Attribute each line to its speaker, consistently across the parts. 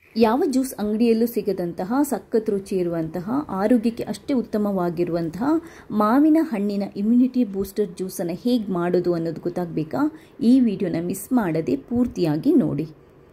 Speaker 1: ಯಾವ ಜ್ಯೂಸ್ ಅಂಗಡಿಯಲ್ಲೂ ಸಿಗದಂತಹ ಸಖತ್ ರುಚಿ ಇರುವಂತಹ ಆರೋಗ್ಯಕ್ಕೆ ಅಷ್ಟೇ ಉತ್ತಮವಾಗಿರುವಂತಹ ಮಾವಿನ ಹಣ್ಣಿನ ಇಮ್ಯುನಿಟಿ ಬೂಸ್ಟರ್ ಜ್ಯೂಸನ್ನು ಹೇಗೆ ಮಾಡೋದು ಅನ್ನೋದು ಗೊತ್ತಾಗಬೇಕಾ ಈ ವಿಡಿಯೋನ ಮಿಸ್ ಮಾಡದೆ ಪೂರ್ತಿಯಾಗಿ ನೋಡಿ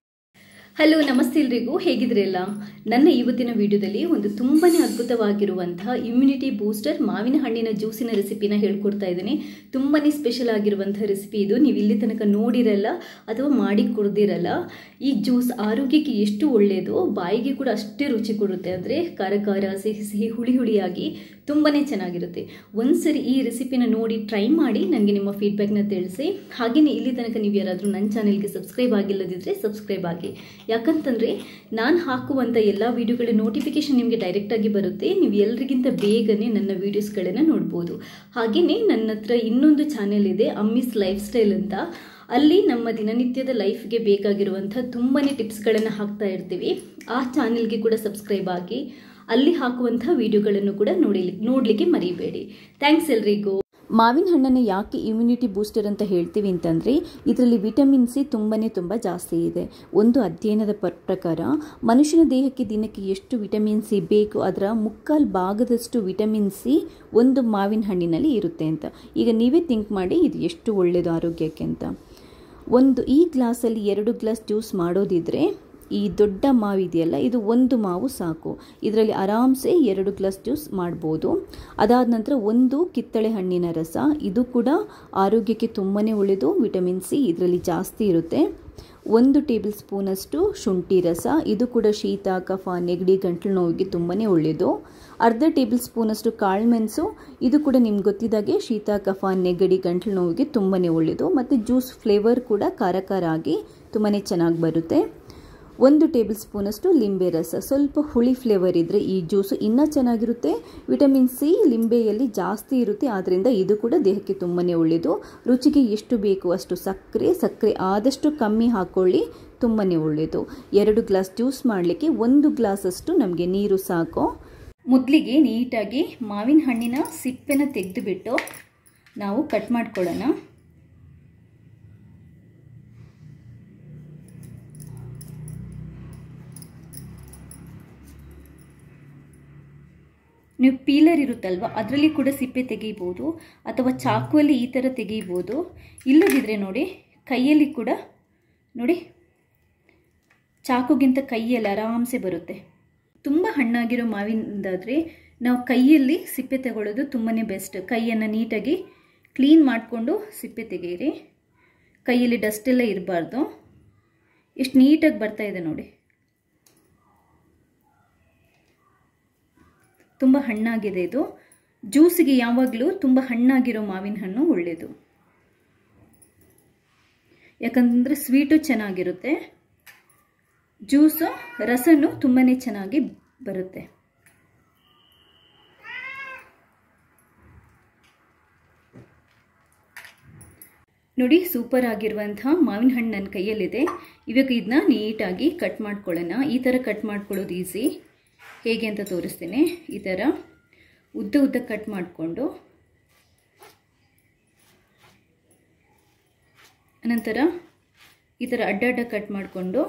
Speaker 1: ಹಲೋ ನಮಸ್ತೆ ಎಲ್ರಿಗೂ ಹೇಗಿದ್ರಲ್ಲ ನನ್ನ ಇವತ್ತಿನ ವಿಡಿಯೋದಲ್ಲಿ ಒಂದು ತುಂಬಾ ಅದ್ಭುತವಾಗಿರುವಂತಹ ಇಮ್ಯುನಿಟಿ ಬೂಸ್ಟರ್ ಮಾವಿನ ಹಣ್ಣಿನ ಜ್ಯೂಸಿನ ರೆಸಿಪಿನ ಹೇಳ್ಕೊಡ್ತಾ ಇದ್ದೀನಿ ತುಂಬಾ ಸ್ಪೆಷಲ್ ಆಗಿರುವಂತಹ ರೆಸಿಪಿ ಇದು ನೀವು ಇಲ್ಲಿ ತನಕ ನೋಡಿರಲ್ಲ ಅಥವಾ ಮಾಡಿ ಕುಡ್ದಿರಲ್ಲ ಈ ಜ್ಯೂಸ್ ಆರೋಗ್ಯಕ್ಕೆ ಎಷ್ಟು ಒಳ್ಳೆಯದು ಬಾಯಿಗೆ ಕೂಡ ಅಷ್ಟೇ ರುಚಿ ಕೊಡುತ್ತೆ ಅಂದರೆ ಖಾರ ಖಾರ ಸಿಹಿ ಸಿಹಿ ಹುಳಿ ಹುಳಿಯಾಗಿ ತುಂಬಾ ಚೆನ್ನಾಗಿರುತ್ತೆ ಒಂದ್ಸರಿ ಈ ರೆಸಿಪಿನ ನೋಡಿ ಟ್ರೈ ಮಾಡಿ ನನಗೆ ನಿಮ್ಮ ಫೀಡ್ಬ್ಯಾಕ್ನ ತಿಳಿಸಿ ಹಾಗೆಯೇ ಇಲ್ಲಿ ತನಕ ನೀವು ಯಾರಾದರೂ ನನ್ನ ಚಾನೆಲ್ಗೆ ಸಬ್ಸ್ಕ್ರೈಬ್ ಆಗಿಲ್ಲದಿದ್ದರೆ ಸಬ್ಸ್ಕ್ರೈಬ್ ಆಗಿ ಯಾಕಂತಂದರೆ ನಾನು ಹಾಕುವಂಥ ಎಲ್ಲ ವೀಡಿಯೋಗಳ ನೋಟಿಫಿಕೇಶನ್ ನಿಮಗೆ ಡೈರೆಕ್ಟಾಗಿ ಬರುತ್ತೆ ನೀವು ಎಲ್ರಿಗಿಂತ ಬೇಗನೆ ನನ್ನ ವೀಡಿಯೋಸ್ಗಳನ್ನು ನೋಡ್ಬೋದು ಹಾಗೆಯೇ ನನ್ನ ಹತ್ರ ಇನ್ನೊಂದು ಚಾನೆಲ್ ಇದೆ ಅಮ್ಮಿಸ್ ಲೈಫ್ ಸ್ಟೈಲ್ ಅಂತ ಅಲ್ಲಿ ನಮ್ಮ ದಿನನಿತ್ಯದ ಲೈಫ್ಗೆ ಬೇಕಾಗಿರುವಂಥ ತುಂಬಾ ಟಿಪ್ಸ್ಗಳನ್ನು ಹಾಕ್ತಾ ಇರ್ತೀವಿ ಆ ಚಾನೆಲ್ಗೆ ಕೂಡ ಸಬ್ಸ್ಕ್ರೈಬ್ ಆಗಿ ಅಲ್ಲಿ ಹಾಕುವಂಥ ವಿಡಿಯೋಗಳನ್ನು ಕೂಡ ನೋಡಿ ನೋಡಲಿಕ್ಕೆ ಮರಿಬೇಡಿ ಥ್ಯಾಂಕ್ಸ್ ಎಲ್ರಿಗೂ ಮಾವಿನ ಹಣ್ಣನ್ನು ಯಾಕೆ ಇಮ್ಯುನಿಟಿ ಬೂಸ್ಟರ್ ಅಂತ ಹೇಳ್ತೀವಿ ಅಂತಂದರೆ ಇದರಲ್ಲಿ ವಿಟಮಿನ್ ಸಿ ತುಂಬಾ ತುಂಬ ಜಾಸ್ತಿ ಇದೆ ಒಂದು ಅಧ್ಯಯನದ ಪ್ರಕಾರ ಮನುಷ್ಯನ ದೇಹಕ್ಕೆ ದಿನಕ್ಕೆ ಎಷ್ಟು ವಿಟಮಿನ್ ಸಿ ಬೇಕು ಅದರ ಮುಕ್ಕಾಲು ಭಾಗದಷ್ಟು ವಿಟಮಿನ್ ಸಿ ಒಂದು ಮಾವಿನ ಹಣ್ಣಿನಲ್ಲಿ ಇರುತ್ತೆ ಅಂತ ಈಗ ನೀವೇ ಥಿಂಕ್ ಮಾಡಿ ಇದು ಎಷ್ಟು ಒಳ್ಳೆಯದು ಆರೋಗ್ಯಕ್ಕೆ ಅಂತ ಒಂದು ಈ ಗ್ಲಾಸಲ್ಲಿ ಎರಡು ಗ್ಲಾಸ್ ಜ್ಯೂಸ್ ಮಾಡೋದಿದ್ರೆ ಈ ದೊಡ್ಡ ಮಾವು ಇದೆಯಲ್ಲ ಇದು ಒಂದು ಮಾವು ಸಾಕು ಇದರಲ್ಲಿ ಆರಾಮ್ಸೆ ಎರಡು ಗ್ಲಾಸ್ ಜ್ಯೂಸ್ ಮಾಡ್ಬೋದು ಅದಾದ ನಂತರ ಒಂದು ಕಿತ್ತಳೆ ಹಣ್ಣಿನ ರಸ ಇದು ಕೂಡ ಆರೋಗ್ಯಕ್ಕೆ ತುಂಬಾ ಒಳ್ಳೆಯದು ವಿಟಮಿನ್ ಸಿ ಇದರಲ್ಲಿ ಜಾಸ್ತಿ ಇರುತ್ತೆ ಒಂದು ಟೇಬಲ್ ಸ್ಪೂನಷ್ಟು ಶುಂಠಿ ರಸ ಇದು ಕೂಡ ಶೀತ ಕಫ ನೆಗಡಿ ಗಂಟಲು ನೋವಿಗೆ ತುಂಬಾ ಒಳ್ಳೆಯದು ಅರ್ಧ ಟೇಬಲ್ ಸ್ಪೂನಷ್ಟು ಕಾಳುಮೆಣಸು ಇದು ಕೂಡ ನಿಮ್ಗೆ ಗೊತ್ತಿದ್ದಾಗೆ ಶೀತ ಕಫ ನೆಗಡಿ ಗಂಟಲು ನೋವಿಗೆ ತುಂಬಾ ಒಳ್ಳೆಯದು ಮತ್ತು ಜ್ಯೂಸ್ ಫ್ಲೇವರ್ ಕೂಡ ಖಾರ ಖಾರ ಆಗಿ ತುಂಬಾ ಚೆನ್ನಾಗಿ ಬರುತ್ತೆ ಒಂದು ಟೇಬಲ್ ಸ್ಪೂನಷ್ಟು ಲಿಂಬೆ ರಸ ಸ್ವಲ್ಪ ಹುಳಿ ಫ್ಲೇವರ್ ಇದ್ದರೆ ಈ ಜ್ಯೂಸು ಇನ್ನೂ ಚೆನ್ನಾಗಿರುತ್ತೆ ವಿಟಮಿನ್ ಸಿ ಲಿಂಬೆಯಲ್ಲಿ ಜಾಸ್ತಿ ಇರುತ್ತೆ ಆದ್ದರಿಂದ ಇದು ಕೂಡ ದೇಹಕ್ಕೆ ತುಂಬಾ ಒಳ್ಳೆಯದು ರುಚಿಗೆ ಎಷ್ಟು ಬೇಕು ಅಷ್ಟು ಸಕ್ಕರೆ ಸಕ್ಕರೆ ಆದಷ್ಟು ಕಮ್ಮಿ ಹಾಕ್ಕೊಳ್ಳಿ ತುಂಬಾ ಒಳ್ಳೆಯದು ಎರಡು ಗ್ಲಾಸ್ ಜ್ಯೂಸ್ ಮಾಡಲಿಕ್ಕೆ ಒಂದು ಗ್ಲಾಸಷ್ಟು ನಮಗೆ ನೀರು ಸಾಕು ಮೊದಲಿಗೆ ನೀಟಾಗಿ ಮಾವಿನ ಹಣ್ಣಿನ ಸಿಪ್ಪೆನ ತೆಗೆದುಬಿಟ್ಟು ನಾವು ಕಟ್ ಮಾಡ್ಕೊಳ್ಳೋಣ ನೀವು ಪೀಲರ್ ಇರುತ್ತಲ್ವ ಅದರಲ್ಲಿ ಕೂಡ ಸಿಪ್ಪೆ ತೆಗೀಬೋದು ಅಥವಾ ಚಾಕುವಲ್ಲಿ ಈ ಥರ ತೆಗೀಬೋದು ಇಲ್ಲದಿದ್ದರೆ ನೋಡಿ ಕೈಯಲ್ಲಿ ಕೂಡ ನೋಡಿ ಚಾಕುಗಿಂತ ಕೈಯಲ್ಲಿ ಆರಾಮ್ಸೆ ಬರುತ್ತೆ ತುಂಬ ಹಣ್ಣಾಗಿರೋ ಮಾವಿನದಾದರೆ ನಾವು ಕೈಯಲ್ಲಿ ಸಿಪ್ಪೆ ತಗೊಳ್ಳೋದು ತುಂಬಾ ಬೆಸ್ಟ್ ಕೈಯನ್ನು ನೀಟಾಗಿ ಕ್ಲೀನ್ ಮಾಡಿಕೊಂಡು ಸಿಪ್ಪೆ ತೆಗೀರಿ ಕೈಯಲ್ಲಿ ಡಸ್ಟ್ ಎಲ್ಲ ಇರಬಾರ್ದು ಎಷ್ಟು ನೀಟಾಗಿ ಬರ್ತಾ ಇದೆ ನೋಡಿ ತುಂಬ ಹಣ್ಣಾಗಿದೆ ಇದು ಜ್ಯೂಸಿಗೆ ಯಾವಾಗಲೂ ತುಂಬ ಹಣ್ಣಾಗಿರೋ ಮಾವಿನ ಹಣ್ಣು ಒಳ್ಳೆಯದು ಯಾಕಂದರೆ ಸ್ವೀಟು ಚೆನ್ನಾಗಿರುತ್ತೆ ಜ್ಯೂಸು ರಸನು ತುಂಬಾ ಚೆನ್ನಾಗಿ ಬರುತ್ತೆ ನೋಡಿ ಸೂಪರ್ ಆಗಿರುವಂತಹ ಮಾವಿನ ಹಣ್ಣು ನನ್ನ ಕೈಯಲ್ಲಿದೆ ಇವಾಗ ಇದನ್ನ ನೀಟಾಗಿ ಕಟ್ ಮಾಡ್ಕೊಳ್ಳೋಣ ಈ ಥರ ಕಟ್ ಮಾಡ್ಕೊಳ್ಳೋದು ಈಸಿ ಹೇಗೆ ಅಂತ ತೋರಿಸ್ತೇನೆ ಈ ಥರ ಉದ್ದ ಉದ್ದ ಕಟ್ ಮಾಡಿಕೊಂಡು ನಂತರ ಈ ಥರ ಅಡ್ಡ ಅಡ್ಡ ಕಟ್ ಮಾಡಿಕೊಂಡು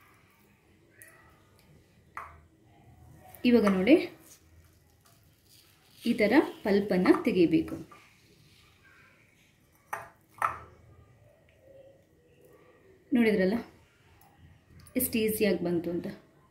Speaker 1: ಇವಾಗ ನೋಡಿ ಈ ಥರ ಪಲ್ಪನ್ನು ತೆಗಿಬೇಕು ನೋಡಿದ್ರಲ್ಲ ಎಷ್ಟು ಈಸಿಯಾಗಿ ಬಂತು ಅಂತ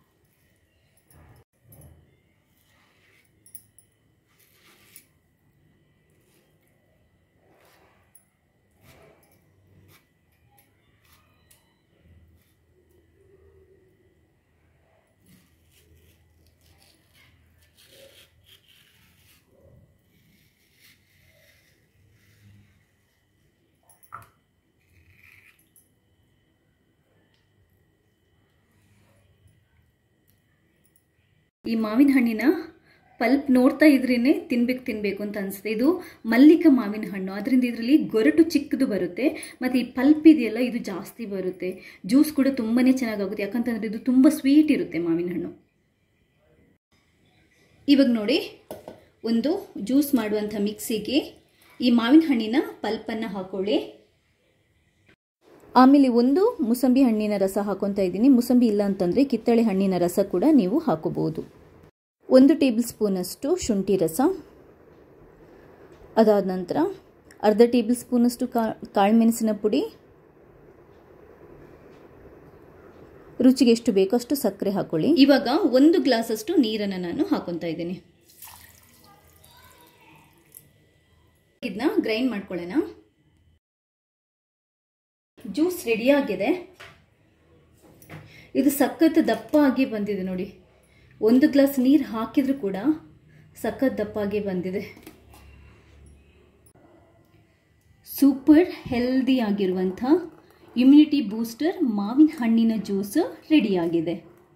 Speaker 1: ಈ ಮಾವಿನ ಹಣ್ಣಿನ ಪಲ್ಪ್ ನೋಡ್ತಾ ಇದ್ರೇ ತಿನ್ಬೇಕು ತಿನ್ಬೇಕು ಅಂತ ಅನಿಸುತ್ತೆ ಇದು ಮಲ್ಲಿಕ ಮಾವಿನ ಹಣ್ಣು ಅದರಿಂದ ಇದರಲ್ಲಿ ಗೊರಟು ಚಿಕ್ಕದು ಬರುತ್ತೆ ಮತ್ತು ಈ ಪಲ್ಪ್ ಇದೆಯಲ್ಲ ಇದು ಜಾಸ್ತಿ ಬರುತ್ತೆ ಜ್ಯೂಸ್ ಕೂಡ ತುಂಬಾ ಚೆನ್ನಾಗಾಗುತ್ತೆ ಯಾಕಂತಂದರೆ ಇದು ತುಂಬ ಸ್ವೀಟ್ ಇರುತ್ತೆ ಮಾವಿನ ಹಣ್ಣು ಇವಾಗ ನೋಡಿ ಒಂದು ಜ್ಯೂಸ್ ಮಾಡುವಂಥ ಮಿಕ್ಸಿಗೆ ಈ ಮಾವಿನ ಹಣ್ಣಿನ ಪಲ್ಪನ್ನು ಹಾಕೊಳ್ಳಿ ಆಮೇಲೆ ಒಂದು ಮುಸಂಬಿ ಹಣ್ಣಿನ ರಸ ಹಾಕೊತಾ ಇದ್ದೀನಿ ಮುಸಂಬಿ ಇಲ್ಲ ಅಂತಂದರೆ ಕಿತ್ತಳೆ ಹಣ್ಣಿನ ರಸ ಕೂಡ ನೀವು ಹಾಕೋಬಹುದು ಒಂದು ಟೇಬಲ್ ಸ್ಪೂನಷ್ಟು ಶುಂಠಿ ರಸ ಅದಾದ ನಂತರ ಅರ್ಧ ಟೇಬಲ್ ಸ್ಪೂನಷ್ಟು ಕಾಳುಮೆಣಸಿನ ಪುಡಿ ರುಚಿಗೆ ಎಷ್ಟು ಬೇಕೋ ಅಷ್ಟು ಸಕ್ಕರೆ ಹಾಕೊಳ್ಳಿ ಇವಾಗ ಒಂದು ಗ್ಲಾಸಷ್ಟು ನೀರನ್ನು ನಾನು ಹಾಕೊತಾ ಇದ್ದೀನಿ ಇದನ್ನ ಗ್ರೈಂಡ್ ಮಾಡ್ಕೊಳ್ಳೋಣ ಜ್ಯೂಸ್ ರೆಡಿಯಾಗಿದೆ ಇದು ಸಖತ್ ದಪ್ಪ ಆಗಿ ಬಂದಿದೆ ನೋಡಿ ಒಂದು ಗ್ಲಾಸ್ ನೀರು ಹಾಕಿದರೂ ಕೂಡ ಸಖತ್ ದಪ್ಪ ಆಗಿ ಬಂದಿದೆ ಸೂಪರ್ ಹೆಲ್ದಿ ಆಗಿರುವಂಥ ಇಮ್ಯುನಿಟಿ ಬೂಸ್ಟರ್ ಮಾವಿನ ಹಣ್ಣಿನ ಜ್ಯೂಸ್ ರೆಡಿಯಾಗಿದೆ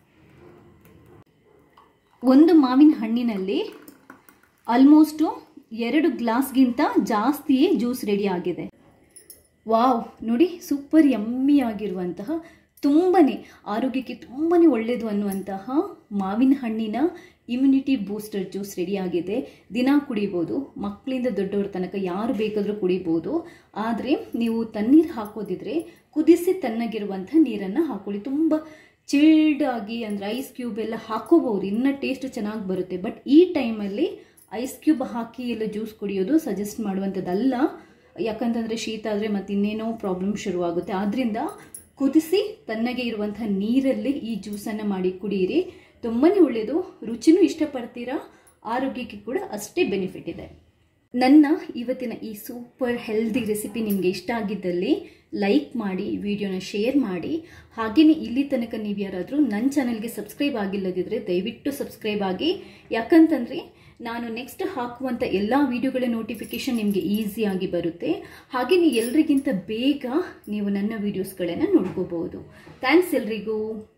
Speaker 1: ಒಂದು ಮಾವಿನ ಹಣ್ಣಿನಲ್ಲಿ ಆಲ್ಮೋಸ್ಟು ಎರಡು ಗ್ಲಾಸ್ಗಿಂತ ಜಾಸ್ತಿಯೇ ಜ್ಯೂಸ್ ರೆಡಿ ಆಗಿದೆ ವಾವ್ ನೋಡಿ ಸೂಪರ್ ಯಮ್ಮಿ ಆಗಿರುವಂತಹ ತುಂಬನೇ ಆರೋಗ್ಯಕ್ಕೆ ತುಂಬಾ ಒಳ್ಳೆಯದು ಅನ್ನುವಂತಹ ಮಾವಿನ ಹಣ್ಣಿನ ಇಮ್ಯುನಿಟಿ ಬೂಸ್ಟರ್ ಜ್ಯೂಸ್ ರೆಡಿಯಾಗಿದೆ ದಿನ ಕುಡಿಬೋದು ಮಕ್ಕಳಿಂದ ದೊಡ್ಡವ್ರ ತನಕ ಯಾರು ಬೇಕಾದರೂ ಕುಡಿಬೋದು ಆದರೆ ನೀವು ತಣ್ಣೀರು ಹಾಕೋದಿದ್ರೆ ಕುದಿಸಿ ತಣ್ಣಗಿರುವಂಥ ನೀರನ್ನು ಹಾಕೊಳ್ಳಿ ತುಂಬ ಚಿಲ್ಡ್ ಆಗಿ ಅಂದರೆ ಐಸ್ ಕ್ಯೂಬ್ ಎಲ್ಲ ಹಾಕೋಬಹುದು ಇನ್ನೂ ಟೇಸ್ಟ್ ಚೆನ್ನಾಗಿ ಬರುತ್ತೆ ಬಟ್ ಈ ಟೈಮಲ್ಲಿ ಐಸ್ ಕ್ಯೂಬ್ ಹಾಕಿ ಎಲ್ಲ ಜ್ಯೂಸ್ ಕುಡಿಯೋದು ಸಜೆಸ್ಟ್ ಮಾಡುವಂಥದ್ದಲ್ಲ ಯಾಕಂತಂದರೆ ಶೀತ ಆದರೆ ಮತ್ತು ಇನ್ನೇನೋ ಪ್ರಾಬ್ಲಮ್ ಶುರುವಾಗುತ್ತೆ ಆದ್ದರಿಂದ ಕುದಿಸಿ ತಣ್ಣಗೆ ಇರುವಂಥ ನೀರಲ್ಲಿ ಈ ಜ್ಯೂಸನ್ನು ಮಾಡಿ ಕುಡಿಯಿರಿ ತುಂಬಾ ಒಳ್ಳೆಯದು ರುಚಿನೂ ಇಷ್ಟಪಡ್ತೀರಾ ಆರೋಗ್ಯಕ್ಕೆ ಕೂಡ ಅಷ್ಟೇ ಬೆನಿಫಿಟ್ ಇದೆ ನನ್ನ ಇವತ್ತಿನ ಈ ಸೂಪರ್ ಹೆಲ್ದಿ ರೆಸಿಪಿ ನಿಮಗೆ ಇಷ್ಟ ಆಗಿದ್ದಲ್ಲಿ ಲೈಕ್ ಮಾಡಿ ವಿಡಿಯೋನ ಶೇರ್ ಮಾಡಿ ಹಾಗೆಯೇ ಇಲ್ಲಿ ತನಕ ನೀವು ಯಾರಾದರೂ ನನ್ನ ಚಾನಲ್ಗೆ ಸಬ್ಸ್ಕ್ರೈಬ್ ಆಗಿಲ್ಲದಿದ್ದರೆ ದಯವಿಟ್ಟು ಸಬ್ಸ್ಕ್ರೈಬ್ ಆಗಿ ಯಾಕಂತಂದರೆ ನಾನು ನೆಕ್ಸ್ಟ್ ಹಾಕುವಂಥ ಎಲ್ಲ ವಿಡಿಯೋಗಳ ನೋಟಿಫಿಕೇಷನ್ ನಿಮಗೆ ಈಸಿಯಾಗಿ ಬರುತ್ತೆ ಹಾಗೆಯೇ ಎಲ್ರಿಗಿಂತ ಬೇಗ ನೀವು ನನ್ನ ವೀಡಿಯೋಸ್ಗಳನ್ನು ನೋಡ್ಕೋಬಹುದು ಥ್ಯಾಂಕ್ಸ್ ಎಲ್ರಿಗೂ